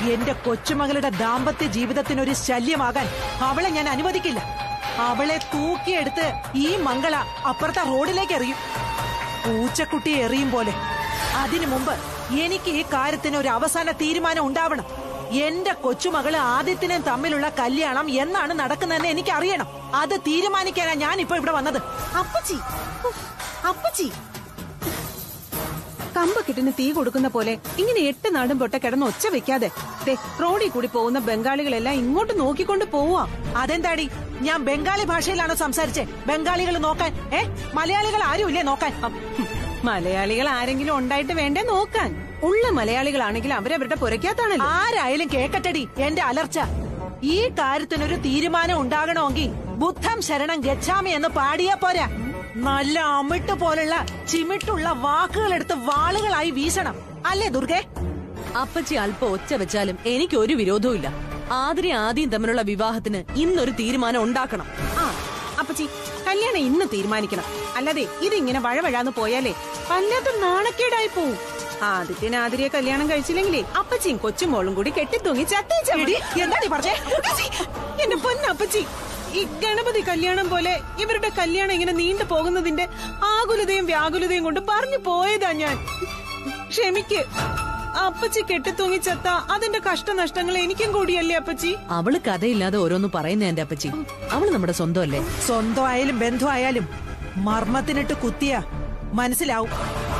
എന്റെ കൊച്ചുമകളുടെ ദാമ്പത്യ ജീവിതത്തിനൊരു ശല്യമാകാൻ അവളെ ഞാൻ അനുവദിക്കില്ല അവളെ തൂക്കിയെടുത്ത് ഈ മംഗള അപ്പുറത്തെ റോഡിലേക്ക് എറിയും പൂച്ചക്കുട്ടി എറിയും പോലെ അതിനു മുമ്പ് എനിക്ക് ഈ കാര്യത്തിന് ഒരു അവസാന തീരുമാനം ഉണ്ടാവണം എന്റെ കൊച്ചുമകള് ആദിത്യനും തമ്മിലുള്ള കല്യാണം എന്നാണ് നടക്കുന്നതെന്ന് എനിക്ക് അറിയണം അത് തീരുമാനിക്കാനാ ഞാൻ ഇപ്പൊ ഇവിടെ വന്നത് അപ്പച്ചി ഉഫ്, അപ്പച്ചി കമ്പക്കെട്ടിന് തീ കൊടുക്കുന്ന പോലെ ഇങ്ങനെ എട്ട് നാടും പൊട്ട കിടന്ന് ഒച്ച വെക്കാതെ ദേ റോഡിൽ കൂടി പോകുന്ന ബംഗാളികളെല്ലാം ഇങ്ങോട്ട് നോക്കിക്കൊണ്ട് പോവാ അതെന്താടി ഞാൻ ബംഗാളി ഭാഷയിലാണോ സംസാരിച്ചേ ബംഗാളികൾ നോക്കാൻ ഏ മലയാളികൾ ആരുമില്ലേ നോക്കാൻ അം, ഹും, മലയാളികൾ ആരെങ്കിലും ഉണ്ടായിട്ട് വേണ്ടേ നോക്കാൻ ഉള്ള മലയാളികളാണെങ്കിൽ അവരവരുടെ പുരയ്ക്കകത്താണല്ലോ ആരായാലും കേക്കട്ടടി എന്റെ അലർച്ച ഈ കാര്യത്തിനൊരു തീരുമാനം ഉണ്ടാകണമെങ്കിൽ ബുദ്ധം ശരണം ഗച്ഛാമി എന്ന് പാടിയാ പോരാ നല്ല അമിട്ട് പോലുള്ള ചിമിട്ടുള്ള വാക്കുകൾ എടുത്ത് വാളുകളായി വീശണം അല്ലേ ദുർഗേ അപ്പച്ചി അല്പം ഒച്ച വെച്ചാലും എനിക്ക് ഒരു വിരോധവും ഇല്ല ആതിരി ആദ്യം തമ്മിലുള്ള വിവാഹത്തിന് ഇന്നൊരു തീരുമാനം ഉണ്ടാക്കണം ആ അപ്പച്ചി കല്യാണം ഇന്ന് തീരുമാനിക്കണം അല്ലാതെ ഇതിങ്ങനെ വഴവഴാന്ന് പോയാലേ വല്ലാത്ത നാണക്കേടായി പോവും ആദിത്യന് ആതിരിയെ കല്യാണം കഴിച്ചില്ലെങ്കിലേ അപ്പച്ചിയും കൊച്ചുമോളും കൂടി കെട്ടിത്തൂങ്ങി ചത്തേച്ച എടി, എന്താടി പറഞ്ഞേ? എന്റെ പൊന്നപ്പച്ചി ഈ ഗണപതി കല്യാണം പോലെ ഇവരുടെ കല്യാണം ഇങ്ങനെ നീണ്ടു പോകുന്നതിന്റെ ആകുലതയും വ്യാകുലതയും കൊണ്ട് പറഞ്ഞു പോയതാ ഞാൻ ക്ഷമിക്ക് അപ്പച്ചി കെട്ടിത്തൂങ്ങി ചത്ത അതിന്റെ കഷ്ടനഷ്ടങ്ങൾ എനിക്കും കൂടിയല്ലേ അപ്പച്ചി അവള് കഥയില്ലാതെ ഓരോന്ന് പറയുന്ന എന്റെ അപ്പച്ചി അവള് നമ്മുടെ സ്വന്തമല്ലേ സ്വന്തമായാലും ബന്ധുവായാലും മർമ്മത്തിനിട്ട് കുത്തിയ മനസ്സിലാവും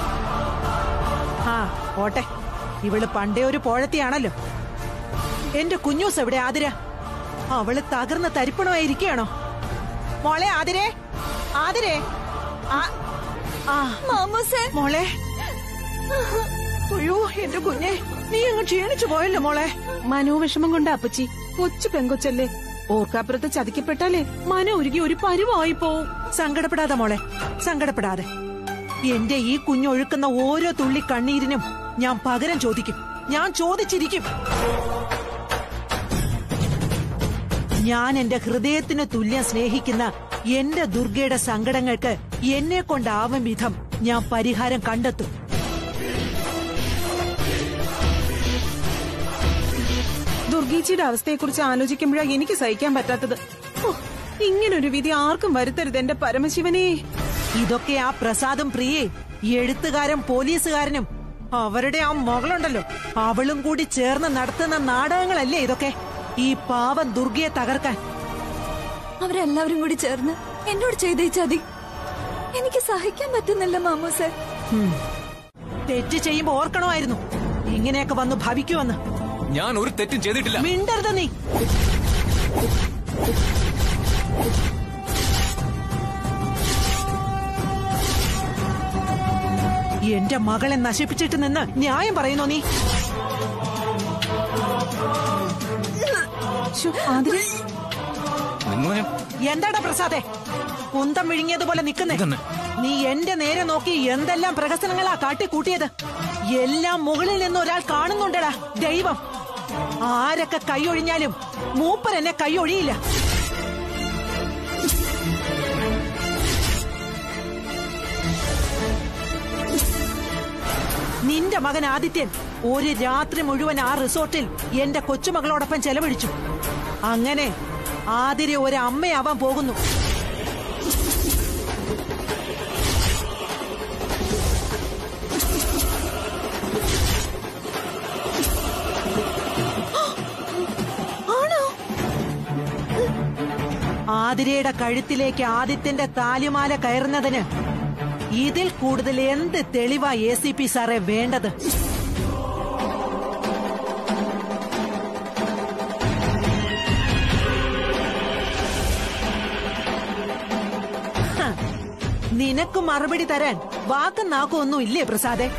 ആ ഓട്ടെ ഇവള് പണ്ടേ ഒരു പോഴത്തിയാണല്ലോ എന്റെ കുഞ്ഞൂസ് എവിടെ ആതിര അവള് തകർന്ന തരിപ്പണമായിരിക്കുകയാണോ മോളെ ആതിരേ ആതിരേ ആ- ആ മോളെ അയ്യോ എന്റെ കുഞ്ഞെ നീ അങ്ങ് ക്ഷീണിച്ചു പോയല്ലോ മോളെ മനോവിഷമം കൊണ്ട് അപ്പച്ചി കൊച്ചു പെങ്കൊച്ചല്ലേ ഓർക്കാപ്പുറത്ത് ചതിക്കപ്പെട്ടാലേ മന ഉരുകി ഒരു പരുവായി പോവും സങ്കടപ്പെടാതെ മോളെ സങ്കടപ്പെടാതെ എന്റെ ഈ കുഞ്ഞൊഴുക്കുന്ന ഓരോ തുള്ളി കണ്ണീരിനും ഞാൻ പകരം ചോദിക്കും ഞാൻ ചോദിച്ചിരിക്കും ഞാൻ എന്റെ ഹൃദയത്തിന് തുല്യം സ്നേഹിക്കുന്ന എന്റെ ദുർഗയുടെ സങ്കടങ്ങൾക്ക് എന്നെ കൊണ്ടാവും വിധം ഞാൻ പരിഹാരം കണ്ടെത്തും ദുർഗീച്ചിയുടെ അവസ്ഥയെക്കുറിച്ച് ആലോചിക്കുമ്പോഴാണ് എനിക്ക് സഹിക്കാൻ പറ്റാത്തത് ഓ, ഇങ്ങനൊരു വിധി ആർക്കും വരുത്തരുത് എന്റെ പരമശിവനെ ഇതൊക്കെ ആ പ്രസാദും പ്രിയേ ഈ എഴുത്തുകാരൻ പോലീസുകാരനും അവരുടെ ആ മകളുണ്ടല്ലോ അവളും കൂടി ചേർന്ന് നടത്തുന്ന നാടകങ്ങളല്ലേ ഇതൊക്കെ ഈ പാവം ദുർഗയെ തകർക്കാൻ അവരെല്ലാവരും കൂടി ചേർന്ന് എന്നോട് ചെയ്തേച്ചാതി എനിക്ക് സഹിക്കാൻ പറ്റുന്നില്ല മാമോസെ ഉം. തെറ്റ് ചെയ്യുമ്പോ ഓർക്കണമായിരുന്നു ഇങ്ങനെയൊക്കെ വന്നു ഭവിക്കുമെന്ന് ഞാൻ ഒരു തെറ്റും ചെയ്തിട്ടില്ല മിണ്ടരുത് നീ എന്റെ മകളെ നശിപ്പിച്ചിട്ട് നിന്ന് ന്യായം പറയുന്നോ നീ ശ്ശോ, ആതിരെ നിങ്ങൾ ഞാൻ എന്താടാ പ്രസാദേ കുന്തം വിഴുങ്ങിയതുപോലെ നിക്കുന്നേ ഇതെന്നെ? നീ എന്റെ നേരെ നോക്കി എന്തെല്ലാം പ്രഹസനങ്ങളാ കാട്ടിക്കൂട്ടിയത് എല്ലാം മുകളിൽ നിന്ന് ഒരാൾ കാണുന്നുണ്ടടാ ദൈവം ആരൊക്കെ കൈയൊഴിഞ്ഞാലും മൂപ്പർ എന്നെ കൈയൊഴിയില്ല നിന്റെ മകൻ ആദിത്യൻ ഒരു രാത്രി മുഴുവൻ ആ റിസോർട്ടിൽ എന്റെ കൊച്ചുമകളോടൊപ്പം ചെലവഴിച്ചു അങ്ങനെ ആതിരെ ഒരു അമ്മയാവാൻ പോകുന്നു ആതിരയുടെ കഴുത്തിലേക്ക് ആദിത്യന്റെ താലിമാല കയറുന്നതിന് ഇതിൽ കൂടുതൽ എന്ത് തെളിവാ എ സി പി സാറേ വേണ്ടത് ഹ, നിനക്ക് മറുപടി തരാൻ വാക്കും നാക്കും ഒന്നും ഇല്ലേ പ്രസാദേ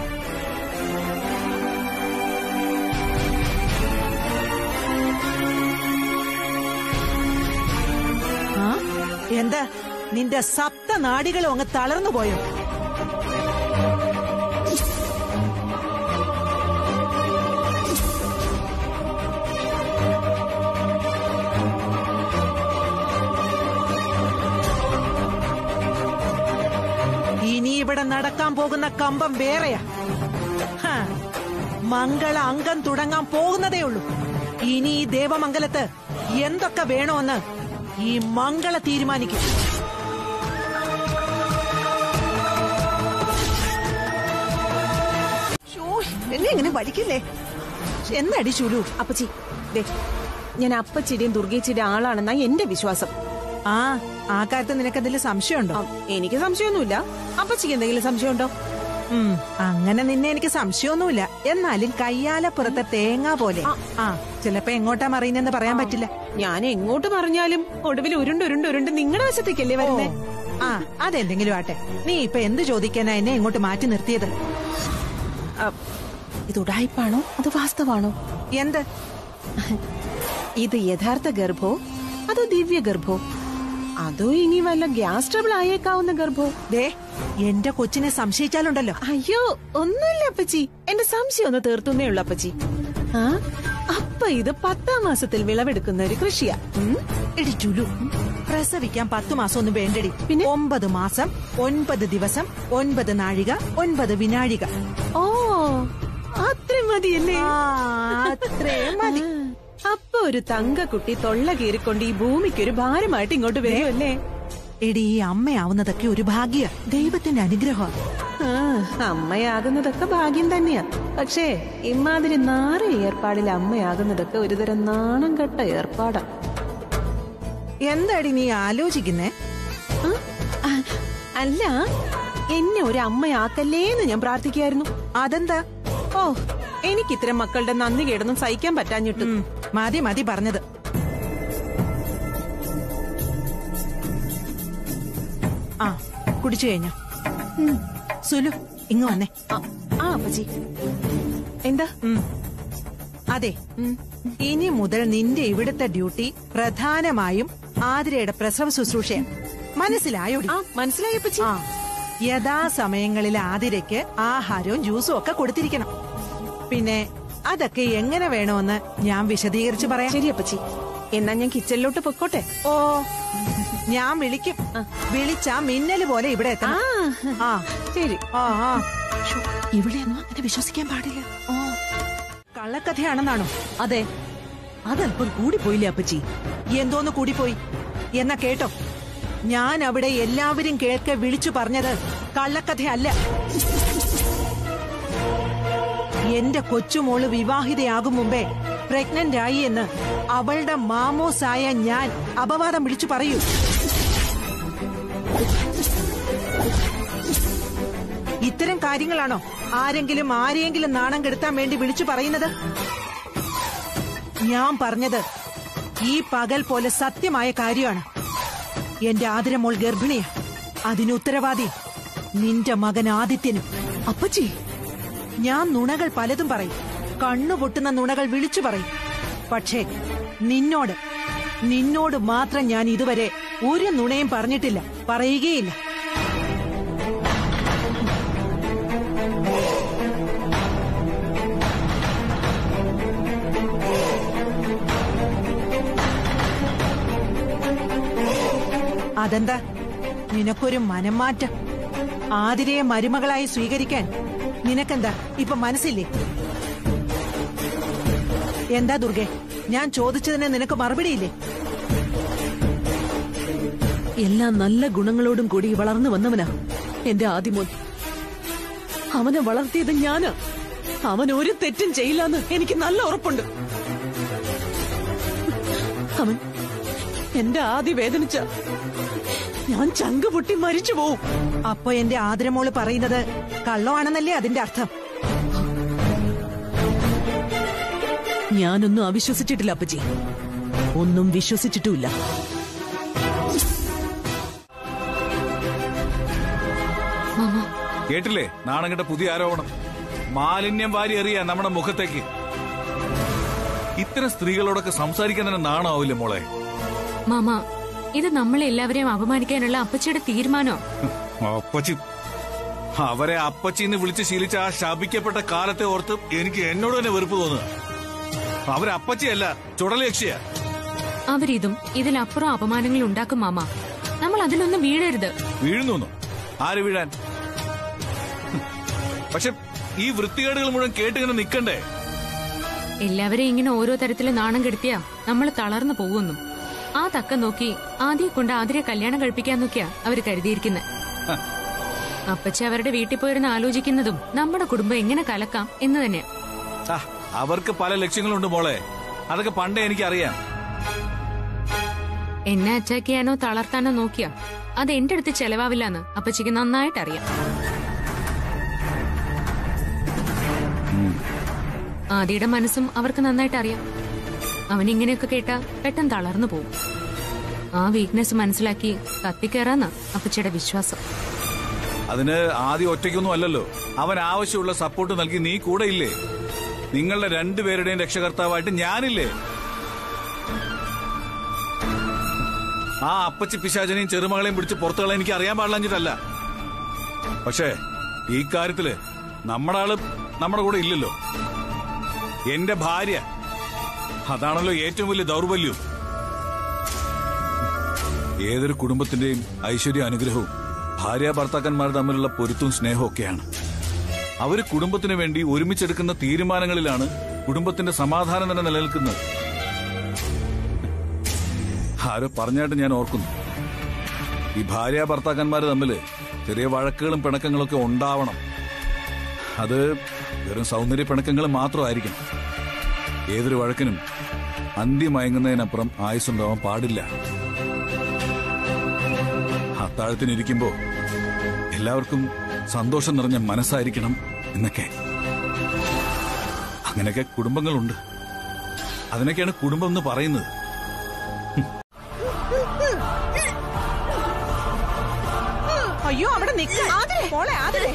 ആ? എന്താ നിന്റെ സപ്ത നാടികളും അങ്ങ് തളർന്നു പോയോ ഇനി ഇവിടെ നടക്കാൻ പോകുന്ന കമ്പം വേറെയാ ഹ, മംഗള അംഗം തുടങ്ങാൻ പോകുന്നതേ ഉള്ളൂ ഇനി ഈ ദേവമംഗലത്ത് എന്തൊക്കെ വേണോന്ന് ഈ മംഗള തീരുമാനിക്കും ഷോ, എന്നെ ഇങ്ങനെ വലിക്കില്ലേ എന്നടി ചുലു അപ്പച്ചി ദേ ഞാൻ അപ്പച്ചിയുടെയും ദുർഗേച്ചിയുടെ ആളാണെന്നാ എന്റെ വിശ്വാസം ആ ആ കാര്യത്തിൽ നിനക്കെന്തെങ്കിലും സംശയമുണ്ടോ ആ, എനിക്ക് സംശയമൊന്നുമില്ല അപ്പച്ചിക്ക് എന്തെങ്കിലും സംശയമുണ്ടോ ഉം, അങ്ങനെ നിന്നെ എനിക്ക് സംശയമൊന്നുമില്ല എന്നാലും കയ്യാലപ്പുറത്തെ തേങ്ങ പോലെ ആ ചിലപ്പോ എങ്ങോട്ടാ മറിയുന്നെന്ന് പറയാൻ പറ്റില്ല ഞാൻ എങ്ങോട്ട് പറഞ്ഞാലും ഒടുവിൽ ഉരുണ്ട് ഉരുണ്ട് ഉരുണ്ട് നിങ്ങളുടെ വശത്തേക്കല്ലേ വരുന്നേ ആ അതെന്തെങ്കിലും ആട്ടെ നീ ഇപ്പൊ എന്ത് ചോദിക്കാനാ എന്നെ ഇങ്ങോട്ട് മാറ്റി നിർത്തിയത് ആ, ഇത് ഉടായ്പാണോ അത് വാസ്തവാണോ എന്ത് ഇത് യഥാർത്ഥ ഗർഭോ അതോ ദിവ്യ ഗർഭോ അതോ ഇനി വല്ല ഗ്യാസ് ട്രബിൾ ആയേക്കാവുന്ന ഗർഭോ ദേ എന്റെ കൊച്ചിനെ സംശയിച്ചാലുണ്ടല്ലോ അയ്യോ ഒന്നുമില്ല അപ്പച്ചി എന്റെ സംശയം ഒന്ന് തീർത്തുന്നേ ഉള്ളു അപ്പച്ചി ആ അപ്പ ഇത് പത്താം മാസത്തിൽ വിളവെടുക്കുന്ന ഒരു കൃഷിയാ ഉം? എടി ചുലു പ്രസവിക്കാൻ പത്തു മാസം ഒന്നും വേണ്ടടി പിന്നെ? ഒമ്പത് മാസം ഒൻപത് ദിവസം ഒൻപത് നാഴിക ഒൻപത് വിനാഴിക ഓ അത്രയും മതിയല്ലേ ആ, അത്രയും മതി അപ്പൊ ഒരു തങ്കക്കുട്ടി തൊള്ള കീറിക്കൊണ്ട് ഈ ഭൂമിക്ക് ഒരു ഭാരമായിട്ട് ഇങ്ങോട്ട് വരുമല്ലേ എടി ഈ അമ്മയാവുന്നതൊക്കെ ഒരു ഭാഗ്യ ദൈവത്തിന്റെ അനുഗ്രഹം ആ, അമ്മയാകുന്നതൊക്കെ ഭാഗ്യം തന്നെയാ പക്ഷേ ഇമാതിരി നാറ് ഏർപ്പാടിൽ അമ്മയാകുന്നതൊക്കെ ഒരുതരം നാണം കെട്ട ഏർപ്പാടാ എന്താടി നീ ആലോചിക്കുന്നേ ആ, ആ, അല്ല എന്നെ ഒരു അമ്മയാക്കല്ലേന്ന് ഞാൻ പ്രാർത്ഥിക്കായിരുന്നു അതെന്താ ഓ എനിക്ക് ഇത്തരം മക്കളുടെ നന്ദി കേടൊന്നും സഹിക്കാൻ പറ്റാഞ്ഞിട്ട് ഉം, മതി മതി പറഞ്ഞത് ആ കുടിച്ചു കഴിഞ്ഞോ ഉം, സുലു ഇങ്ങ് വന്നേ ആ, ആ അപ്പച്ചി എന്താ ഉം. അതെ ഇനി മുതൽ നിന്റെ ഇവിടുത്തെ ഡ്യൂട്ടി പ്രധാനമായും ആതിരയുടെ പ്രസവ ശുശ്രൂഷ മനസ്സിലായോടി ആ മനസ്സിലായി അപ്പച്ചി ആ യഥാസമയങ്ങളിൽ ആതിരയ്ക്ക് ആഹാരവും ജ്യൂസും ഒക്കെ കൊടുത്തിരിക്കണം പിന്നെ അതൊക്കെ എങ്ങനെ വേണമെന്ന് ഞാൻ വിശദീകരിച്ച് പറയാം ശരി അപ്പച്ചി എന്നാ ഞാൻ കിച്ചണിലോട്ട് പൊക്കോട്ടെ ഓ ഞാൻ വിളിക്കും വിളിച്ചാ മിന്നല് പോലെ ഇവിടെ ആ എത്തണം ആ ശരി ആ ആ ഇവിടെയൊന്നും അങ്ങനെ വിശ്വസിക്കാൻ പാടില്ല ഓ കള്ളക്കഥയാണെന്നാണോ അതെ അതല്പം കൂടിപ്പോയില്ലേ അപ്പച്ചി എന്തോന്ന് കൂടിപ്പോയി എന്നാ കേട്ടോ ഞാൻ അവിടെ എല്ലാവരും കേൾക്കെ വിളിച്ചു പറഞ്ഞത് കള്ളക്കഥയല്ല എന്റെ കൊച്ചുമോള് വിവാഹിതയാകും മുമ്പേ പ്രഗ്നന്റ് ആയി എന്ന് അവളുടെ മാമോസായ ഞാൻ അപവാദം വിളിച്ചു പറയൂ ഇത്തരം കാര്യങ്ങളാണോ ആരെങ്കിലും ആരെയെങ്കിലും നാണം കെടുത്താൻ വേണ്ടി വിളിച്ചു പറയുന്നത് ഞാൻ പറഞ്ഞത് ഈ പകൽ പോലെ സത്യമായ കാര്യമാണ് എന്റെ ആതിരമോൾ ഗർഭിണിയാ അതിന് ഉത്തരവാദി നിന്റെ മകൻ ആദിത്യനും അപ്പച്ചി ഞാൻ നുണകൾ പലതും പറയും കണ്ണുപൊട്ടുന്ന നുണകൾ വിളിച്ചു പറയും പക്ഷേ നിന്നോട് നിന്നോട് മാത്രം ഞാൻ ഇതുവരെ ഒരു നുണയും പറഞ്ഞിട്ടില്ല പറയുകയില്ല അതെന്താ നിനക്കൊരു മനംമാറ്റം ആതിരയെ മരുമകളായി സ്വീകരിക്കാൻ നിനക്കെന്താ ഇപ്പൊ മനസ്സില്ലേ എന്താ ദുർഗെ ഞാൻ ചോദിച്ചതിന് നിനക്ക് മറുപടിയില്ലേ എല്ലാ നല്ല ഗുണങ്ങളോടും കൂടി വളർന്നു വന്നവനാ എന്റെ ആദിമോൻ അവനെ വളർത്തിയത് ഞാനാ അവൻ ഒരു തെറ്റും ചെയ്യില്ലെന്ന് എനിക്ക് നല്ല ഉറപ്പുണ്ട് അവൻ എന്റെ ആദി വേദനിച്ച ഞാൻ ചങ്ക് പൊട്ടി മരിച്ചു പോവും അപ്പൊ എന്റെ ആദരമോള് പറയുന്നത് കള്ളമാണെന്നല്ലേ അതിന്റെ അർത്ഥം ഞാനൊന്നും അവിശ്വസിച്ചിട്ടില്ല അപ്പച്ചി ഒന്നും വിശ്വസിച്ചിട്ടുമില്ല കേട്ടില്ലേ നാണങ്ങട്ട പുതിയ ആരോപണം മാലിന്യം വാരി എറിയാ നമ്മുടെ മുഖത്തേക്ക് ഇത്തരം സ്ത്രീകളോടൊക്കെ സംസാരിക്കാൻ തന്നെ നാണാവില്ലേ മോളെ മാമ ഇത് നമ്മളെ എല്ലാവരെയും അപമാനിക്കാനുള്ള അപ്പച്ചിയുടെ തീരുമാനോ അപ്പച്ചി അവരെ അപ്പച്ചിന്ന് വിളിച്ച് ശീലിച്ച ആ ശപിക്കപ്പെട്ട കാലത്തെ ഓർത്ത് എനിക്ക് എന്നോട് തന്നെ വെറുപ്പ് തോന്നുക അവരെ അപ്പച്ചിയല്ല ചുടലയക്ഷിയാ അവരിതും ഇതിലപ്പുറം അപമാനങ്ങൾ ഉണ്ടാക്കും മാമ നമ്മൾ അതിലൊന്നും വീഴരുത് വീഴുന്നു ആര് വീഴാൻ ഹും. പക്ഷെ ഈ വൃത്തികേടുകൾ മുഴുവൻ കേട്ടിങ്ങനെ നിക്കണ്ടേ എല്ലാവരെയും ഇങ്ങനെ ഓരോ തരത്തിൽ നാണം കെടുത്തിയാ നമ്മൾ തളർന്നു പോകുന്നു ആ തക്ക നോക്കി ആദ്യം കൊണ്ട് ആതിരെ കല്യാണം കഴിപ്പിക്കാൻ നോക്കിയാ അവര് കരുതിയിരിക്കുന്നത് അപ്പച്ചി അവരുടെ വീട്ടിൽ പോയിരുന്ന് ആലോചിക്കുന്നതും നമ്മുടെ കുടുംബം എങ്ങനെ കലക്കാം എന്ന് തന്നെയാ ആ, അവർക്ക് പല ലക്ഷ്യങ്ങളുണ്ട് മോളെ അതൊക്കെ പണ്ടേ എനിക്കറിയാം എന്നെ അറ്റാക്ക് ചെയ്യാനോ തളർത്താനോ നോക്കിയാ അത് എന്റെ അടുത്ത് ചെലവാവില്ലെന്ന് അപ്പച്ചിക്ക് നന്നായിട്ട് അറിയാം ആദിയുടെ മനസ്സും അവർക്ക് നന്നായിട്ട് അറിയാം അവൻ ഇങ്ങനെയൊക്കെ കേട്ടാ പെട്ടെന്ന് തളർന്നു പോകും ആ വീക്ക്നെസ് മനസ്സിലാക്കി കത്തിക്കേറാന്നാ അപ്പച്ചിയുടെ വിശ്വാസം അതിന് ആദ്യം ഒറ്റയ്ക്കൊന്നും അല്ലല്ലോ അവൻ ആവശ്യമുള്ള സപ്പോർട്ട് നൽകി നീ കൂടെ ഇല്ലേ നിങ്ങളുടെ രണ്ടുപേരുടെയും രക്ഷകർത്താവായിട്ട് ഞാനില്ലേ ആ അപ്പച്ചി പിശാചനെയും ചെറുമകളെയും പിടിച്ച് പുറത്തുകളെ എനിക്ക് അറിയാൻ പാടില്ലഞ്ഞിട്ടല്ല പക്ഷേ ഈ കാര്യത്തില് നമ്മുടെ ആള് നമ്മുടെ കൂടെ ഇല്ലല്ലോ എന്റെ ഭാര്യ അതാണല്ലോ ഏറ്റവും വലിയ ദൗർബല്യം ഏതൊരു കുടുംബത്തിന്റെയും ഐശ്വര്യ അനുഗ്രഹവും ഭാര്യ ഭർത്താക്കന്മാർ തമ്മിലുള്ള പൊരുത്തും സ്നേഹവും ഒക്കെയാണ് അവര് കുടുംബത്തിന് വേണ്ടി ഒരുമിച്ചെടുക്കുന്ന തീരുമാനങ്ങളിലാണ് കുടുംബത്തിന്റെ സമാധാനം തന്നെ നിലനിൽക്കുന്നത് ആരോ പറഞ്ഞായിട്ട് ഞാൻ ഓർക്കുന്നു ഈ ഭാര്യ ഭർത്താക്കന്മാർ തമ്മിൽ ചെറിയ വഴക്കുകളും പിണക്കങ്ങളൊക്കെ ഉണ്ടാവണം അത് വെറും സൗന്ദര്യ പിണക്കങ്ങൾ മാത്രമായിരിക്കണം ഏതൊരു വഴക്കിനും അന്ത്യം മയങ്ങുന്നതിനപ്പുറം ആയുസ്സുണ്ടാവാൻ പാടില്ല അത്താഴത്തിനിരിക്കുമ്പോ എല്ലാവർക്കും സന്തോഷം നിറഞ്ഞ മനസ്സായിരിക്കണം എന്നൊക്കെ അങ്ങനെയൊക്കെ കുടുംബങ്ങളുണ്ട് അതിനൊക്കെയാണ് കുടുംബം എന്ന് പറയുന്നത് അയ്യോ അവിടെ നിക്ക മോളെ ആതിരെ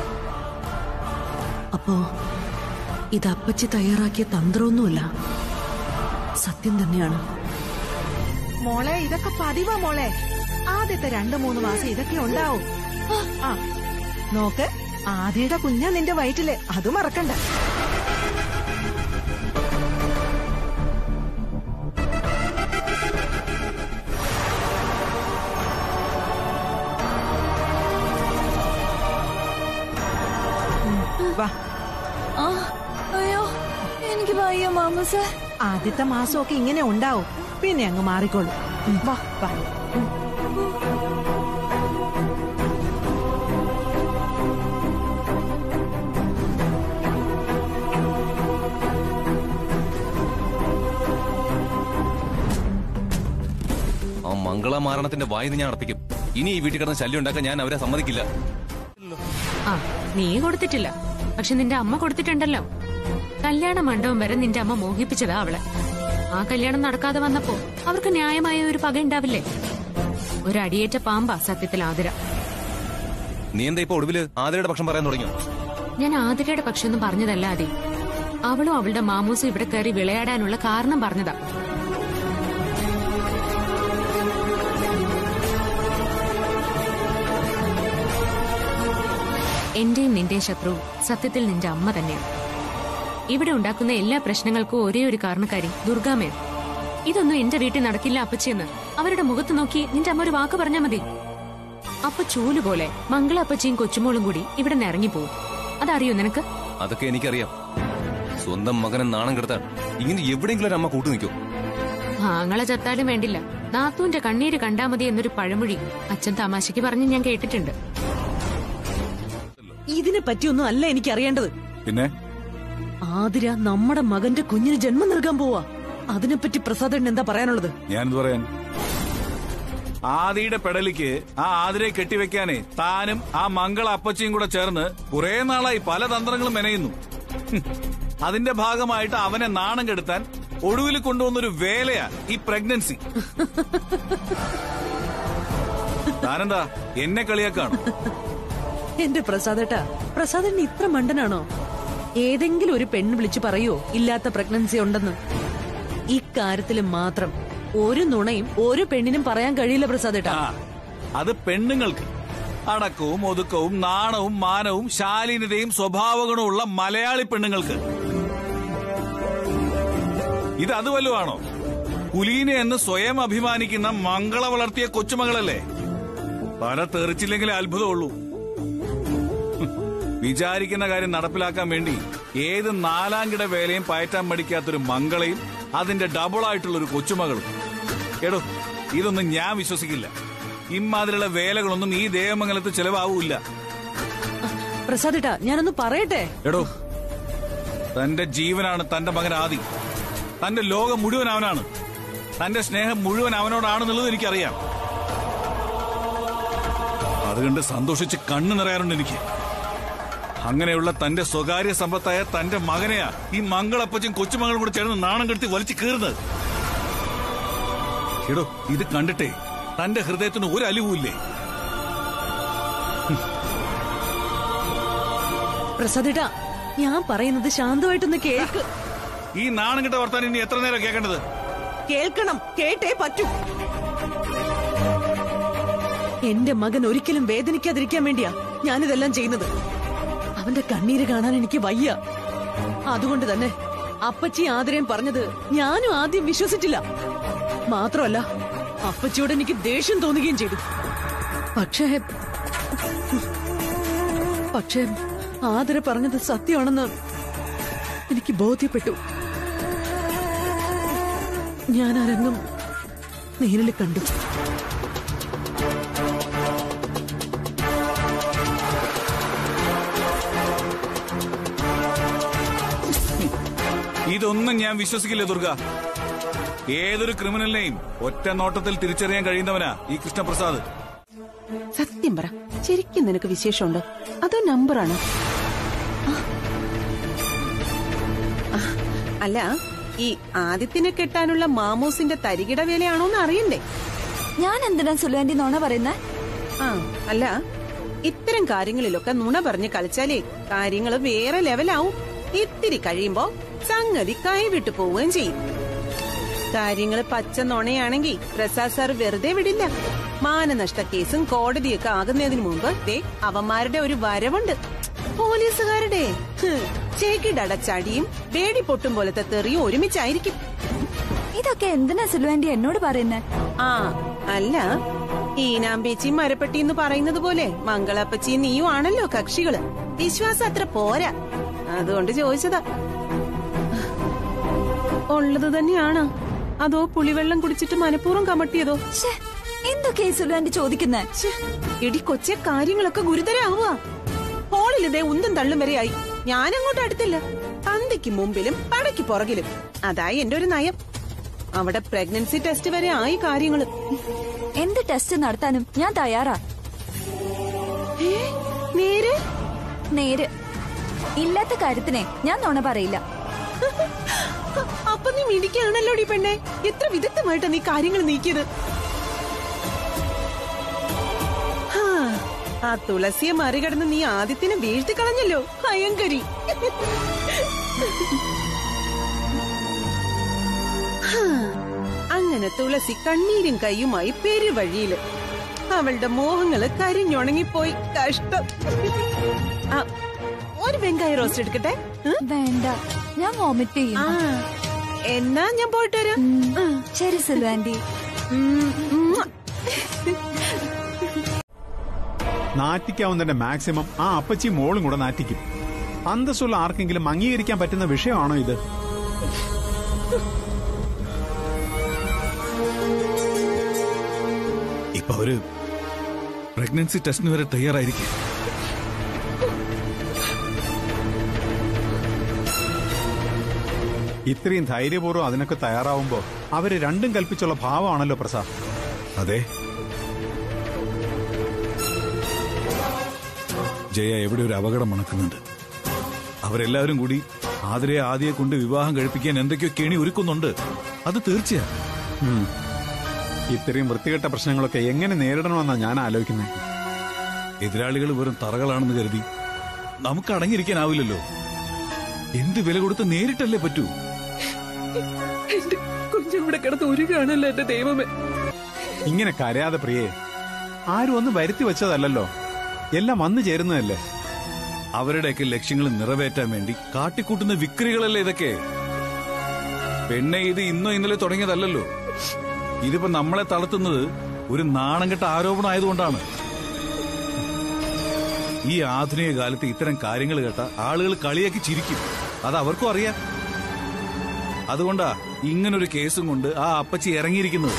അപ്പോ ഇത് അപ്പച്ചി തയ്യാറാക്കിയ തന്ത്രമൊന്നുമല്ല സത്യം തന്നെയാണ് മോളെ ഇതൊക്കെ പതിവാ മോളെ ആദ്യത്തെ രണ്ടു മൂന്ന് മാസം ഇതൊക്കെ ഉണ്ടാവും ആ നോക്ക് ആദ്യയുടെ കുഞ്ഞാ നിന്റെ വയറ്റില് അത് മറക്കണ്ട ഉം, വാ ആ അയ്യോ എനിക്ക് വയ്യ മാമൂസ ആദ്യത്തെ മാസമൊക്കെ ഇങ്ങനെ ഉണ്ടാവും പിന്നെ അങ്ങ് മാറിക്കോളും ഉം, വാ വാ ആ മംഗള മാരണത്തിന്റെ വായന ഞാൻ അർപ്പിക്കും ഇനി ഈ വീട്ടിൽ കിടന്ന് ശല്യം ഉണ്ടാക്കാൻ ഞാൻ അവരെ സമ്മതിക്കില്ല ആ നീ കൊടുത്തിട്ടില്ല പക്ഷെ നിന്റെ അമ്മ കൊടുത്തിട്ടുണ്ടല്ലോ കല്യാണ മണ്ഡപം വരെ നിന്റെ അമ്മ മോഹിപ്പിച്ചതാ അവളെ ആ കല്യാണം നടക്കാതെ വന്നപ്പോ അവർക്ക് ന്യായമായ ഒരു പക ഉണ്ടാവില്ലേ ഒരു അടിയേറ്റ പാമ്പാ സത്യത്തിൽ ആതിര നീ എന്താ ഇപ്പൊ ഒടുവില് ആതിരയുടെ പക്ഷം പറയാൻ തുടങ്ങിയോ ഞാൻ ആതിരയുടെ പക്ഷമൊന്നും പറഞ്ഞതല്ല അതി അവളും അവളുടെ മാമൂസും ഇവിടെ കയറി വിളയാടാനുള്ള കാരണം പറഞ്ഞതാ എന്റെയും നിന്റെയും ശത്രു സത്യത്തിൽ നിന്റെ അമ്മ തന്നെയാണ് ഇവിടെ ഉണ്ടാക്കുന്ന എല്ലാ പ്രശ്നങ്ങൾക്കും ഒരേ ഒരു കാരണക്കാരി ദുർഗാമയാണ് ഇതൊന്നും എന്റെ വീട്ടിൽ നടക്കില്ല അപ്പച്ചിയെന്ന് അവരുടെ മുഖത്ത് നോക്കി നിന്റെ അമ്മ ഒരു വാക്ക് പറഞ്ഞാ മതി അപ്പൊ ചൂല് പോലെ മംഗള അപ്പച്ചിയും കൊച്ചുമോളും കൂടി ഇവിടെ നിന്ന് ഇറങ്ങിപ്പോവും അതറിയോ നിനക്ക് അതൊക്കെ എനിക്കറിയാം സ്വന്തം മകനെ നാണം കെടുത്താൻ ഇങ്ങനെ എവിടെയെങ്കിലും ഒരു അമ്മ കൂട്ടു നിൽക്കോ ആങ്ങളെ ചത്താലും വേണ്ടില്ല നാത്തൂന്റെ കണ്ണീര് കണ്ടാ മതി എന്നൊരു പഴമൊഴി അച്ഛൻ തമാശയ്ക്ക് പറഞ്ഞ് ഞാൻ കേട്ടിട്ടുണ്ട് ഇതിനെ പറ്റിയൊന്നും അല്ല എനിക്ക് അറിയേണ്ടത് പിന്നെ ആതിര നമ്മുടെ മകന്റെ കുഞ്ഞിന് ജന്മം നൽകാൻ പോവാ അതിനെപ്പറ്റി പ്രസാദേട്ടൻ എന്താ പറയാനുള്ളത് ഞാനെന്ത് പറയാൻ ആദിയുടെ പെടലിക്ക് ആ ആതിരെ കെട്ടിവെക്കാനേ താനും ആ മംഗള അപ്പച്ചിയും കൂടെ ചേർന്ന് കുറെ നാളായി പല തന്ത്രങ്ങളും മെനയുന്നു ഹും. അതിന്റെ ഭാഗമായിട്ട് അവനെ നാണം കെടുത്താൻ ഒടുവിൽ കൊണ്ടുവന്നൊരു വേലയാ ഈ പ്രഗ്നൻസി താനെന്താ എന്നെ കളിയാക്കാണോ എന്റെ പ്രസാദേട്ടാ പ്രസാദേട്ടൻ ഇത്ര മണ്ടനാണോ ഏതെങ്കിലും ഒരു പെണ്ണ് വിളിച്ചു പറയോ ഇല്ലാത്ത പ്രഗ്നൻസി ഉണ്ടെന്ന് ഇക്കാര്യത്തിൽ മാത്രം ഒരു നുണയും ഒരു പെണ്ണിനും പറയാൻ കഴിയില്ല പ്രസാദേട്ടാ ആ അത് പെണ്ണുങ്ങൾക്ക് അടക്കവും ഒതുക്കവും നാണവും മാനവും ശാലീനതയും സ്വഭാവഗുണവുമുള്ള മലയാളി പെണ്ണുങ്ങൾക്ക് ഇത് അത് വല്ലതുമാണോ കുലീന എന്ന് സ്വയം അഭിമാനിക്കുന്ന മംഗള വളർത്തിയ കൊച്ചുമകളല്ലേ പല തെറിച്ചില്ലെങ്കിലേ അത്ഭുതമുള്ളൂ ഹും. വിചാരിക്കുന്ന കാര്യം നടപ്പിലാക്കാൻ വേണ്ടി ഏത് നാലാംകിട വേലയും പയറ്റാൻ പഠിക്കാത്തൊരു മംഗളയും അതിന്റെ ഡബിൾ ആയിട്ടുള്ള ഒരു കൊച്ചുമകളും എടോ ഇതൊന്നും ഞാൻ വിശ്വസിക്കില്ല ഇമാതിരിയുള്ള വേലകളൊന്നും ഈ ദേവമംഗലത്ത് ചെലവാവൂല്ല പ്രസാദേട്ടാ ഞാനൊന്ന് പറയട്ടെ എടോ തന്റെ ജീവനാണ് തന്റെ മകൻ ആദി തന്റെ ലോകം മുഴുവൻ അവനാണ് തന്റെ സ്നേഹം മുഴുവൻ അവനോടാണെന്നുള്ളത് എനിക്കറിയാം അതുകൊണ്ട് സന്തോഷിച്ച് കണ്ണു നിറയാറുണ്ട് എനിക്ക് അങ്ങനെയുള്ള തന്റെ സ്വകാര്യ സമ്പത്തായ തന്റെ മകനെയാ ഈ മംഗളപ്പച്ചും കൊച്ചുമകളും കൂടെ ചേർന്ന് നാണം കെടുത്തി വലിച്ചു കീറുന്നത് എടോ ഇത് കണ്ടിട്ടേ തന്റെ ഹൃദയത്തിന് ഒരു അലിവുമില്ലേ പ്രസാദേട്ടാ ഞാൻ പറയുന്നത് ശാന്തമായിട്ടൊന്ന് കേൾക്ക് ഈ നാണം കെട്ട വർത്താനം ഇനി എത്ര നേരം കേൾക്കേണ്ടത് കേൾക്കണം കേട്ടേ പറ്റൂ എന്റെ മകൻ ഒരിക്കലും വേദനിക്കാതിരിക്കാൻ വേണ്ടിയാ ഞാനിതെല്ലാം ചെയ്യുന്നത് അവന്റെ കണ്ണീര് കാണാൻ എനിക്ക് വയ്യ അതുകൊണ്ട് തന്നെ അപ്പച്ചി ആദരയും പറഞ്ഞത് ഞാനും ആദ്യം വിശ്വസിച്ചില്ല മാത്രമല്ല അപ്പച്ചിയോട് എനിക്ക് ദേഷ്യം തോന്നുകയും ചെയ്തു പക്ഷേ പക്ഷേ ആദര പറഞ്ഞത് സത്യമാണെന്ന് എനിക്ക് ബോധ്യപ്പെട്ടു ഞാൻ ആ രംഗം നേരിൽ കണ്ടു ഇതൊന്നും ഞാൻ വിശ്വസിക്കില്ല ദുർഗ ഏതൊരു ക്രിമിനലിനെയും ഒറ്റ നോട്ടത്തിൽ തിരിച്ചറിയാൻ കഴിയുന്നവനാ ഈ കൃഷ്ണപ്രസാദ് സത്യം പറ ശരിക്കും നിനക്ക് വിശേഷമുണ്ടോ അതോ നമ്പറാണോ ആ, അല്ല ഈ ആദിത്യനെ കെട്ടാനുള്ള മാമൂസിന്റെ തരികിട വേലയാണോന്ന് അറിയണ്ടേ ഞാൻ എന്തിനാ സുലുവാന്റി നോണ പറയുന്നേ ആ അല്ല ഇത്തരം കാര്യങ്ങളിലൊക്കെ നുണ പറഞ്ഞ് കളിച്ചാലേ കാര്യങ്ങൾ വേറെ ലെവലാവും ഇത്തിരി കഴിയുമ്പോ സംഗതി കൈവിട്ടു പോവുകയും ചെയ്യും കാര്യങ്ങൾ പച്ച നുണയാണെങ്കിൽ പ്രസാദ് സാർ വെറുതെ വിടില്ല മാനനഷ്ട കേസും കോടതിയൊക്കെ ആകുന്നതിന് മുമ്പ് ദേ അവന്മാരുടെ ഒരു വരവുണ്ട് പോലീസുകാരുടെ ഹ്, ചേക്കിടടച്ചടിയും വേടി പൊട്ടും പോലത്തെ തെറിയും ഒരുമിച്ചായിരിക്കും ഇതൊക്കെ എന്തിനാ സുലുവാന്റി എന്നോട് പറയുന്നേ ആ അല്ല ഈനാമ്പേച്ചി മരപ്പെട്ടി എന്ന് പറയുന്നത് പോലെ മംഗളപ്പച്ചി നീയും ആണല്ലോ കക്ഷികള് വിശ്വാസം അത്ര പോരാ അതുകൊണ്ട് ചോദിച്ചതാ ഉള്ളത് തന്നെയാണോ അതോ പുളിവെള്ളം കുടിച്ചിട്ട് മനഃപൂർവ്വം കമട്ടിയതോ ശ്ശേ, എന്തൊക്കെയാ ഈ സുലുവാന്റി ചോദിക്കുന്നേ ഛെ, എടി കൊച്ചെ കാര്യങ്ങളൊക്കെ ഗുരുതരാവുക ഹോളിൽ ഇതേ ഉന്തും തള്ളും വരെയായി ഞാൻ അങ്ങോട്ട് അടുത്തില്ല പന്തിക്ക് മുമ്പിലും പടയ്ക്ക് പുറകിലും അതായി എന്റെ ഒരു നയം അവിടെ പ്രഗ്നൻസി ടെസ്റ്റ് വരെ ആയി കാര്യങ്ങള് എന്ത് ടെസ്റ്റ് നടത്താനും ഞാൻ തയ്യാറാ ഏ, നേരെ നേര് ഇല്ലാത്ത കാര്യത്തിനെ ഞാൻ നോണ പറയില്ല അപ്പൊ നീ മിടിക്കാണല്ലോടി പെണ്ണെ എത്ര വിദഗ്ധമായിട്ടാ നീ കാര്യങ്ങൾ നീക്കിയത് ഹാ, ആ തുളസിയെ മറികടന്ന് നീ ആദ്യത്തിനെ വീഴ്ത്തി കളഞ്ഞല്ലോ ഭയങ്കരി ഹാ, അങ്ങനെ തുളസി കണ്ണീരും കൈയുമായി പെരുവഴിയില് അവളുടെ മോഹങ്ങള് കരിഞ്ഞുണങ്ങിപ്പോയി കഷ്ടം ആ, ഒരു വെങ്കായ റോസ്റ്റ് എടുക്കട്ടെ ഉം? വേണ്ട ഞാൻ വോമിറ്റ് ചെയ്യും ആ, എന്നാ ഞാൻ പോയിട്ട് വരാം ഉം, ശരി സുലുവാന്റി ഉം, ഉം. നാറ്റിക്കാവുന്നതിന്റെ മാക്സിമം ആ അപ്പച്ചി മോളും കൂടെ നാറ്റിക്കും അന്തസ്സുള്ള ആർക്കെങ്കിലും അംഗീകരിക്കാൻ പറ്റുന്ന വിഷയമാണോ ഇത് ഇപ്പൊ അവര് പ്രഗ്നൻസി ടെസ്റ്റിന് വരെ തയ്യാറായിരിക്കും ഇത്രയും ധൈര്യപൂർവ്വം അതിനൊക്കെ തയ്യാറാവുമ്പോ അവര് രണ്ടും കൽപ്പിച്ചുള്ള ഭാവമാണല്ലോ പ്രസാദ് അതെ ജയ എവിടെ ഒരു അപകടം മണക്കുന്നുണ്ട് അവരെല്ലാവരും കൂടി ആതിരെ ആദ്യയെ കൊണ്ട് വിവാഹം കഴിപ്പിക്കാൻ എന്തൊക്കെയോ കെണി ഒരുക്കുന്നുണ്ട് അത് തീർച്ചയാ ഉം. ഇത്രയും വൃത്തികെട്ട പ്രശ്നങ്ങളൊക്കെ എങ്ങനെ നേരിടണമെന്നാ ഞാൻ ആലോചിക്കുന്നത് എതിരാളികൾ വെറും തറകളാണെന്ന് കരുതി നമുക്ക് അടങ്ങിയിരിക്കാനാവില്ലല്ലോ എന്ത് വില കൊടുത്ത് നേരിട്ടല്ലേ പറ്റൂ എന്റെ കുഞ്ഞിവിടെ കിടന്ന് ഉരുകാണല്ലോ എന്റെ ദൈവമേ ഇങ്ങനെ കരയാതെ പ്രിയേ ആരും ഒന്നും വരുത്തി വെച്ചതല്ലല്ലോ എല്ലാം വന്നു ചേരുന്നതല്ലേ അവരുടെയൊക്കെ ലക്ഷ്യങ്ങൾ നിറവേറ്റാൻ വേണ്ടി കാട്ടിക്കൂട്ടുന്ന വിക്രികളല്ലേ ഇതൊക്കെ പെണ്ണെ ഇത് ഇന്നോ ഇന്നലെ തുടങ്ങിയതല്ലല്ലോ ഇതിപ്പോ നമ്മളെ തളർത്തുന്നത് ഒരു നാണം കെട്ട ആരോപണം ആയതുകൊണ്ടാണ് ഈ ആധുനിക കാലത്ത് ഇത്തരം കാര്യങ്ങൾ കേട്ട ആളുകൾ കളിയാക്കി ചിരിക്കും അത് അവർക്കും അറിയാം അതുകൊണ്ടാ ഇങ്ങനൊരു കേസും കൊണ്ട് ആ അപ്പച്ചി ഇറങ്ങിയിരിക്കുന്നത്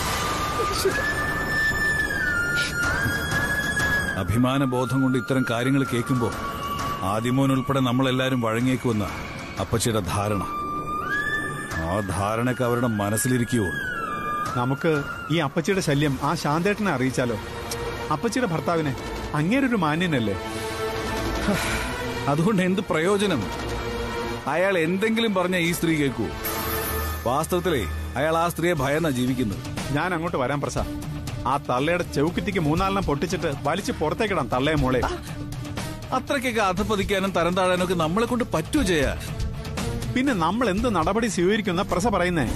അഭിമാന ബോധം കൊണ്ട് ഇത്തരം കാര്യങ്ങൾ കേൾക്കുമ്പോൾ ആദിമോൻ ഉൾപ്പെടെ നമ്മളെല്ലാരും വഴങ്ങിയേക്കുമെന്ന അപ്പച്ചിയുടെ ധാരണ ആ ധാരണയൊക്കെ അവരുടെ മനസ്സിലിരിക്കുകയുള്ളൂ നമുക്ക് ഈ അപ്പച്ചിയുടെ ശല്യം ആ ശാന്തേട്ടനെ അറിയിച്ചാലോ അപ്പച്ചിയുടെ ഭർത്താവിനെ അങ്ങേരൊരു മാന്യനല്ലേ അതുകൊണ്ട് എന്ത് പ്രയോജനം അയാൾ എന്തെങ്കിലും പറഞ്ഞ ഈ സ്ത്രീ കേൾക്കൂ വാസ്തവത്തിലേ അയാൾ ആ സ്ത്രീയെ ഭയന്നാ ജീവിക്കുന്നത് ഞാൻ അങ്ങോട്ട് വരാം പ്രസ ആ തള്ളയുടെ ചൗക്കുറ്റിക്ക് മൂന്നാലെണ്ണം പൊട്ടിച്ചിട്ട് വലിച്ച് പുറത്തേക്കിടാം തള്ളയെ മോളെ അത്രയ്ക്കൊക്കെ അധപ്പതിക്കാനും തരം താഴാനും ഒക്കെ നമ്മളെ കൊണ്ട് പറ്റുമോ ചെയ്യാ പിന്നെ നമ്മൾ എന്ത് നടപടി സ്വീകരിക്കുന്ന പ്രസ പറയുന്നേ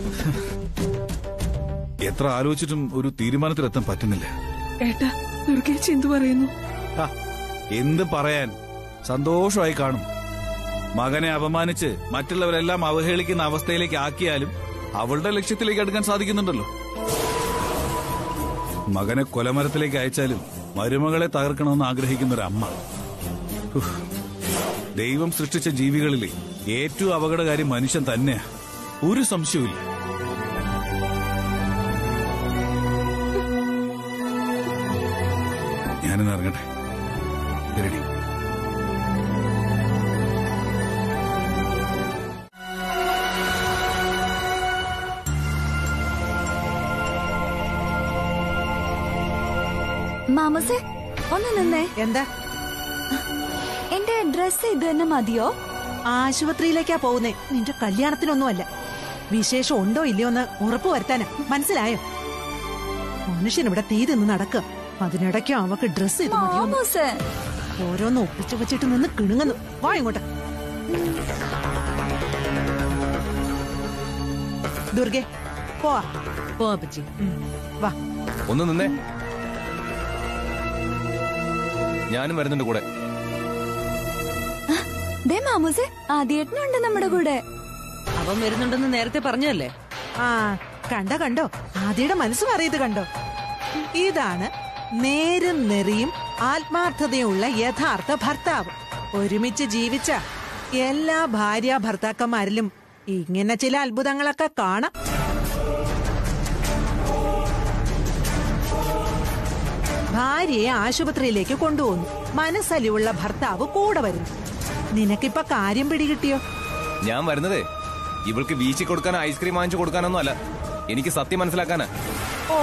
എത്ര ആലോചിച്ചിട്ടും ഒരു തീരുമാനത്തിലെത്താൻ പറ്റുന്നില്ല ഏട്ടാ ദുർഗേച്ചി എന്തു പറയുന്നു ഹ, എന്ത് പറയാൻ സന്തോഷമായി കാണും മകനെ അപമാനിച്ച് മറ്റുള്ളവരെല്ലാം അവഹേളിക്കുന്ന അവസ്ഥയിലേക്ക് ആക്കിയാലും അവളുടെ ലക്ഷ്യത്തിലേക്ക് അടുക്കാൻ സാധിക്കുന്നുണ്ടല്ലോ മകനെ കൊലമരത്തിലേക്ക് അയച്ചാലും മരുമകളെ തകർക്കണമെന്ന് ആഗ്രഹിക്കുന്ന ഒരു അമ്മ ഉഫ്. ദൈവം സൃഷ്ടിച്ച ജീവികളിലെ ഏറ്റവും അപകടകാരി മനുഷ്യൻ തന്നെയാ ഒരു സംശയവുമില്ല ഞാനിന്ന് ഇറങ്ങട്ടെ ശരി മാമസേ ഒന്ന് നിന്നേ എന്താ എന്റെ ഡ്രസ് ഇത് തന്നെ മതിയോ ആശുപത്രിയിലേക്കാ പോകുന്നേ നിന്റെ കല്യാണത്തിനൊന്നുമല്ല വിശേഷം ഉണ്ടോ ഇല്ലയോ എന്ന് ഉറപ്പ് വരുത്താനാ മനസ്സിലായോ മനുഷ്യൻ ഇവിടെ തീ തിന്ന് നടക്കുക അതിനിടയ്ക്ക് അവക്ക് ഡ്രസ് ചെയ്ത് മതിയോ മാമോസേ ഓരോന്ന് ഒപ്പിച്ചു വെച്ചിട്ട് നിന്ന് കിണുങ്ങുന്നു വാ ഇങ്ങോട്ട് ദുർഗെ പോവാ പോ അപ്പച്ചി ഉം, വാ ഒന്ന് നിന്നേ ഞാനും വരുന്നുണ്ട് കൂടെ ദേ മാമോസേ ആദ്യേട്ടനുണ്ട് നമ്മുടെ കൂടെ അവൻ വരുന്നുണ്ടെന്ന് നേരത്തെ പറഞ്ഞതല്ലേ ആ കണ്ടോ കണ്ടോ ആദിയുടെ മനസ്സ് മാറിയത് കണ്ടോ ഇതാണ് നേരും നെറിയും ആത്മാർത്ഥതയുള്ള യഥാർത്ഥ ഭർത്താവ് ഒരുമിച്ച് ജീവിച്ച എല്ലാ ഭാര്യ ഭർത്താക്കന്മാരിലും ഇങ്ങനെ ചില അത്ഭുതങ്ങളൊക്കെ കാണാം ഭാര്യയെ ആശുപത്രിയിലേക്ക് കൊണ്ടുപോകുന്നു മനസ്സലിവുള്ള ഭർത്താവ് കൂടെ വരുന്നു നിനക്കിപ്പൊ കാര്യം പിടികിട്ടിയോ ഞാൻ വരുന്നതേ ഇവൾക്ക് വീശി കൊടുക്കാനോ ഐസ്ക്രീം വാങ്ങിച്ചു കൊടുക്കാനൊന്നും അല്ല എനിക്ക് സത്യം മനസ്സിലാക്കാനാ ഓ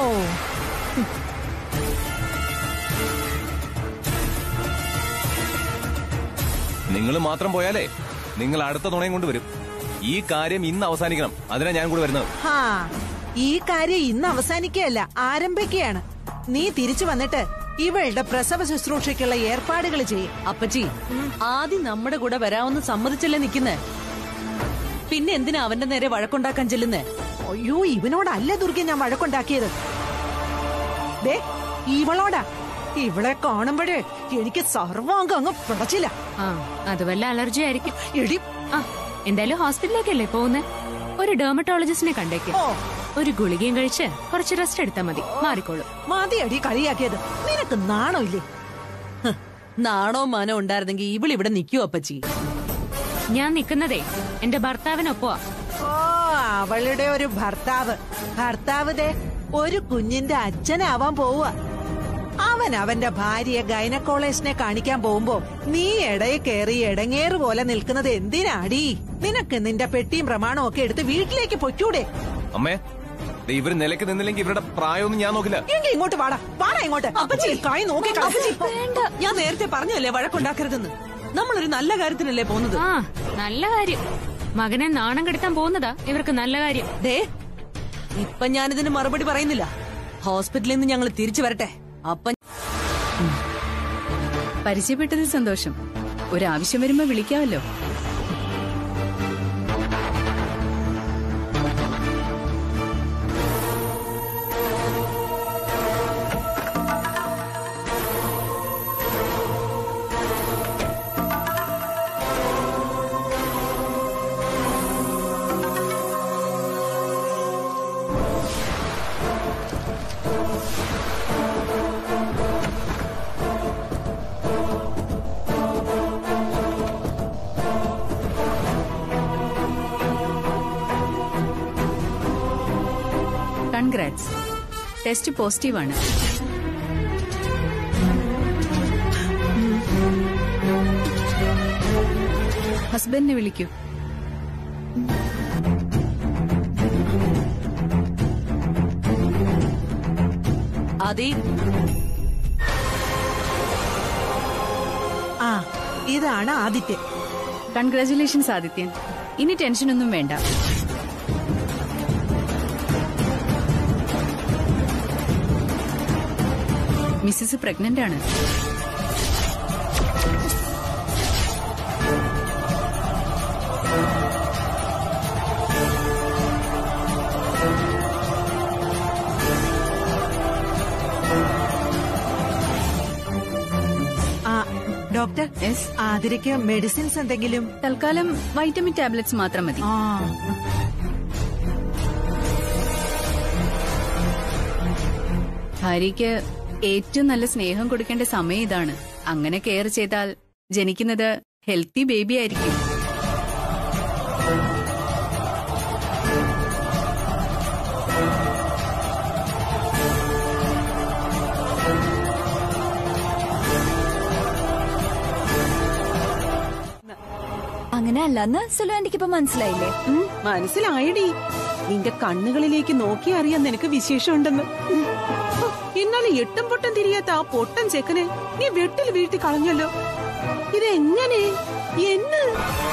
നിങ്ങൾ മാത്രം പോയാലേ നിങ്ങൾ അടുത്ത തുണയും കൊണ്ട് വരും ഈ കാര്യം ഇന്ന് അവസാനിക്കണം അതിനാ ഞാൻ കൂടെ വരുന്നത് ഹാ ഈ കാര്യം ഇന്ന് അവസാനിക്കുകയല്ല ആരംഭിക്കുകയാണ് നീ തിരിച്ചു വന്നിട്ട് ഇവളുടെ പ്രസവ ശുശ്രൂഷയ്ക്കുള്ള ഏർപ്പാടുകൾ ചെയ്യും അപ്പച്ചി ആദ്യം നമ്മുടെ കൂടെ വരാമെന്ന് സമ്മതിച്ചല്ലേ നിക്കുന്നേ പിന്നെ എന്തിനാ അവന്റെ നേരെ വഴക്കുണ്ടാക്കാൻ ചെല്ലുന്നേ അയ്യോ ഇവനോടല്ല ദുർഗ ഞാൻ വഴക്കുണ്ടാക്കിയത് ദേ ഇവളോടാ ഇവളെ കാണുമ്പോഴേ എനിക്ക് സർവാംഗം അങ്ങ് പിടച്ചില്ല ആ അത് വല്ല അലർജി ആയിരിക്കും എടി ആ എന്തായാലും ഹോസ്പിറ്റലിലേക്കല്ലേ പോകുന്നേ ഒരു ഡെർമറ്റോളജിസ്റ്റിനെ കണ്ടേക്ക് ഓ ഒരു ഗുളികയും കഴിച്ച് കുറച്ച് റെസ്റ്റ് എടുത്താൽ മതി മാറിക്കോളും മതിയടി കളിയാക്കിയത് നിനക്ക് നാണോ ഇല്ലേ ഹ്, നാണോ മാനോ ഉണ്ടായിരുന്നെങ്കിൽ ഇവളിവിടെ നിൽക്കൂ അപ്പച്ചി ഞാൻ നിൽക്കുന്നതേ എന്റെ ഭർത്താവിനൊപ്പമാ ഓ അവളുടെ ഒരു ഭർത്താവ് ഭർത്താവ് ദേ ഒരു കുഞ്ഞിന്റെ അച്ഛനാവാൻ പോവുക അവൻ അവന്റെ ഭാര്യയെ ഗൈനക്കോളേജിനെ കാണിക്കാൻ പോകുമ്പോ നീ ഇടയെ കയറി ഇടങ്ങേറ് പോലെ നിൽക്കുന്നത് എന്തിനാടി നിനക്ക് നിന്റെ പെട്ടിയും പ്രമാണവും ഒക്കെ എടുത്ത് വീട്ടിലേക്ക് പൊയ്ക്കൂടെ അമ്മേ ദേ ഇവര് നിലയ്ക്ക് നിന്നില്ലെങ്കിൽ ഇവരുടെ പ്രായമൊന്നും ഞാൻ നോക്കില്ല എങ്കി ഇങ്ങോട്ട് വാടാ വാടാ ഇങ്ങോട്ട് അപ്പച്ചി കൈ നോക്കി കളിച്ച്. വേണ്ട ഞാൻ നേരത്തെ പറഞ്ഞല്ലേ വഴക്കുണ്ടാക്കരുതെന്ന് നമ്മളൊരു നല്ല കാര്യത്തിനല്ലേ പോകുന്നത് ആ നല്ല കാര്യം മകനെ നാണം കെടുത്താൻ പോകുന്നതാ ഇവർക്ക് നല്ല കാര്യം ദേ ഇപ്പൊ ഞാനിതിന് മറുപടി പറയുന്നില്ല ഹോസ്പിറ്റലിൽ നിന്ന് ഞങ്ങൾ തിരിച്ചു വരട്ടെ അപ്പൊ പരിചയപ്പെട്ടതിൽ സന്തോഷം ഒരാവശ്യം വരുമ്പോ വിളിക്കാമല്ലോ കൺഗ്രാറ്റ്സ് ടെസ്റ്റ് പോസിറ്റീവ് ആണ് ഹസ്ബൻഡിനെ വിളിക്കൂ അതെ ആ ഇതാണ് ആദിത്യൻ കൺഗ്രാചുലേഷൻസ് ആദിത്യൻ ഇനി ടെൻഷനൊന്നും വേണ്ട മിസ്സിസ് പ്രഗ്നന്റ് ആണ് ആ ഡോക്ടർ Yes? ആതിരയ്ക്ക് മെഡിസിൻസ് എന്തെങ്കിലും തൽക്കാലം വൈറ്റമിൻ ടാബ്ലറ്റ്സ് മാത്രം മതി ആ ഭാര്യയ്ക്ക് ഏറ്റവും നല്ല സ്നേഹം കൊടുക്കേണ്ട സമയം ഇതാണ് അങ്ങനെ കെയർ ചെയ്താൽ ജനിക്കുന്നത് ഹെൽത്തി ബേബി ആയിരിക്കും അങ്ങനെ അല്ലെന്ന് സുലുവാന്റിക്ക് ഇപ്പൊ മനസ്സിലായില്ലേ ഉം, മനസ്സിലായടി നിന്റെ കണ്ണുകളിലേക്ക് നോക്കി അറിയാൻ നിനക്ക് വിശേഷമുണ്ടെന്ന് ഉം. ഹോ, ഇന്നലെ എട്ടും പൊട്ടും തിരിയാത്ത ആ പൊട്ടൻ ചെക്കനെ നീ വെട്ടിൽ വീഴ്ത്തി കളഞ്ഞല്ലോ ഇതെങ്ങനെ എന്ന്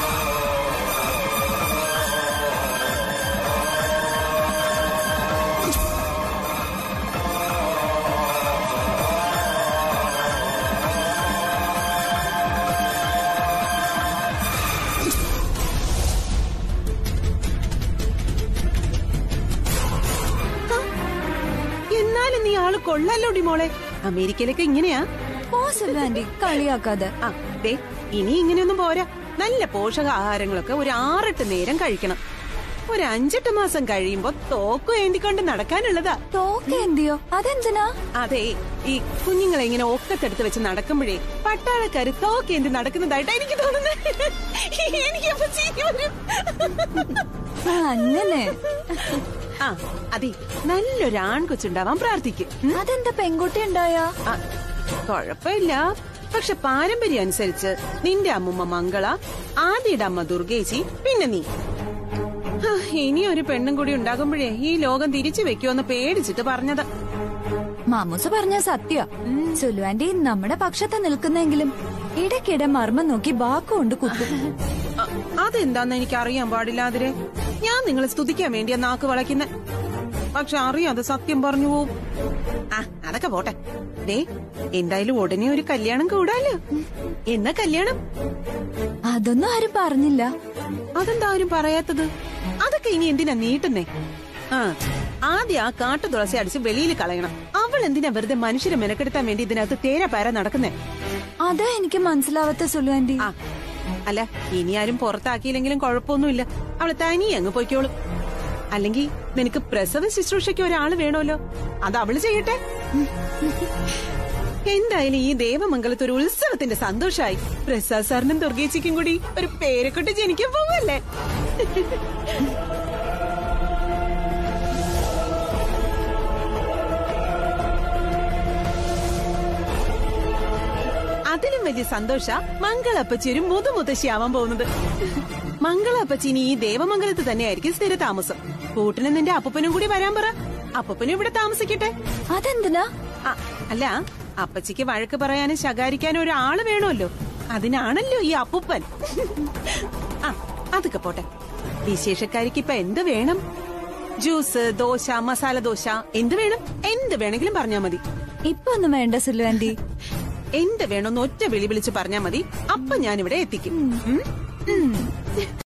എന്നാലും നീ ആള് കൊള്ളല്ലോടി മോളെ അമേരിക്കയിലൊക്കെ ഇങ്ങനെയാ പോ സുലുവാന്റി കളിയാക്കാതെ ആ ദേ ഇനി ഇങ്ങനെയൊന്നും പോരാ നല്ല പോഷകാഹാരങ്ങളൊക്കെ ഒരു ആറെട്ട് നേരം കഴിക്കണം ഒരു അഞ്ചെട്ട് മാസം കഴിയുമ്പോ തോക്കും ഏന്തിക്കൊണ്ട് നടക്കാനുള്ളതാ തോക്ക എന്തിയോ അതെന്തിനാ അതെ ഈ കുഞ്ഞുങ്ങളെ ഇങ്ങനെ ഒക്കത്തെടുത്ത് വെച്ച് നടക്കുമ്പോഴേ പട്ടാളക്കാര് തോക്കേന്തി നടക്കുന്നതായിട്ടാ എനിക്ക് തോന്നുന്നത് എനിക്കപ്പോ ചിരി വരും ആ, അങ്ങനെ ആ അതെ നല്ലൊരു ആൺകൊച്ചുണ്ടാവാൻ പ്രാർത്ഥിക്കും ഉം? അതെന്താ പെൺകുട്ടി ഉണ്ടായാ ആ, കുഴപ്പമില്ല പക്ഷെ പാരമ്പര്യം അനുസരിച്ച് നിന്റെ അമ്മുമ്മ മംഗള ആദ്യയുടെ അമ്മ ദുർഗേച്ചി പിന്നെ നീ ഹാ, ഇനി ഒരു പെണ്ണും കൂടി ഉണ്ടാകുമ്പോഴേ ഈ ലോകം തിരിച്ചു വെക്കുമെന്ന് പേടിച്ചിട്ട് പറഞ്ഞത് മാമൂസ് പറഞ്ഞ സത്യ സുലുവാന്റി നമ്മുടെ പക്ഷത്ത് നിൽക്കുന്നെങ്കിലും ഇടയ്ക്കിടെ മർമ്മം നോക്കി ബാക്കുകൊണ്ട് കുത്തും അ- അതെന്താന്ന് എനിക്ക് അറിയാൻ പാടില്ലാതിരെ ഞാൻ നിങ്ങളെ സ്തുതിക്കാൻ വേണ്ടിയാ നാക്ക് വളയ്ക്കുന്നെ പക്ഷെ അറിയാതെ സത്യം പറഞ്ഞു പോവും ആ അതൊക്കെ പോട്ടെ ദേ എന്തായാലും ഉടനെ ഒരു കല്യാണം കൂടാലോ എന്നാ കല്യാണം അതൊന്നും ആരും പറഞ്ഞില്ല അതെന്താ ആരും പറയാത്തത് അതൊക്കെ ഇനി എന്തിനാ നീട്ടുന്നേ ആ ആദ്യം ആ കാട്ടു തുളസി അടിച്ച് വെളിയിൽ കളയണം അവൾ എന്തിനാ വെറുതെ മനുഷ്യരെ മെനക്കെടുത്താൻ വേണ്ടി ഇതിനകത്ത് തേര പാര നടക്കുന്നേ അതാ എനിക്ക് മനസ്സിലാവാത്ത സുലുവാന്റി ആ അല്ല ഇനി ആരും പുറത്താക്കിയില്ലെങ്കിലും കുഴപ്പമൊന്നുമില്ല അവള് തനിയെ അങ്ങ് പൊയ്ക്കോളും അല്ലെങ്കിൽ നിനക്ക് പ്രസവ ശുശ്രൂഷയ്ക്ക് ഒരാള് വേണമല്ലോ അത് അവള് ചെയ്യട്ടെ എന്തായാലും ഈ ദേവമംഗലത്ത് ഒരു ഉത്സവത്തിന്റെ സന്തോഷായി പ്രസാദ് സാറിനും ദുർഗേച്ചിക്കും കൂടി ഒരു പേരക്കുട്ടി ജനിക്കാൻ പോവല്ലേ അതിലും വലിയ സന്തോഷ മംഗളപ്പച്ചി ഒരു മുതുമുത്തശ്ശിയാവാൻ പോകുന്നത് മംഗളപ്പച്ചി ഇനി ഈ ദേവമംഗലത്ത് തന്നെയായിരിക്കും സ്ഥിര താമസം കൂട്ടിന് നിന്റെ അപ്പനും കൂടി വരാൻ പറ അപ്പനും ഇവിടെ താമസിക്കട്ടെ അതെന്തിനാ ആ, അല്ല അപ്പച്ചിക്ക് വഴക്ക് പറയാനും ശകാരിക്കാനും ഒരാള് വേണമല്ലോ അതിനാണല്ലോ ഈ അപ്പൂപ്പൻ ആ അതൊക്കെ പോട്ടെ വിശേഷക്കാരിക്ക് ഇപ്പൊ എന്ത് വേണം ജ്യൂസ് ദോശ മസാല ദോശ എന്ത് വേണം എന്ത് വേണമെങ്കിലും പറഞ്ഞാ മതി ഇപ്പൊ ഒന്നും വേണ്ട സുലുവാന്റി എന്ത് വേണമെന്ന് ഒറ്റ വിളി വിളിച്ച് പറഞ്ഞാ മതി അപ്പൊ ഞാനിവിടെ എത്തിക്കും ഉം? ഉം.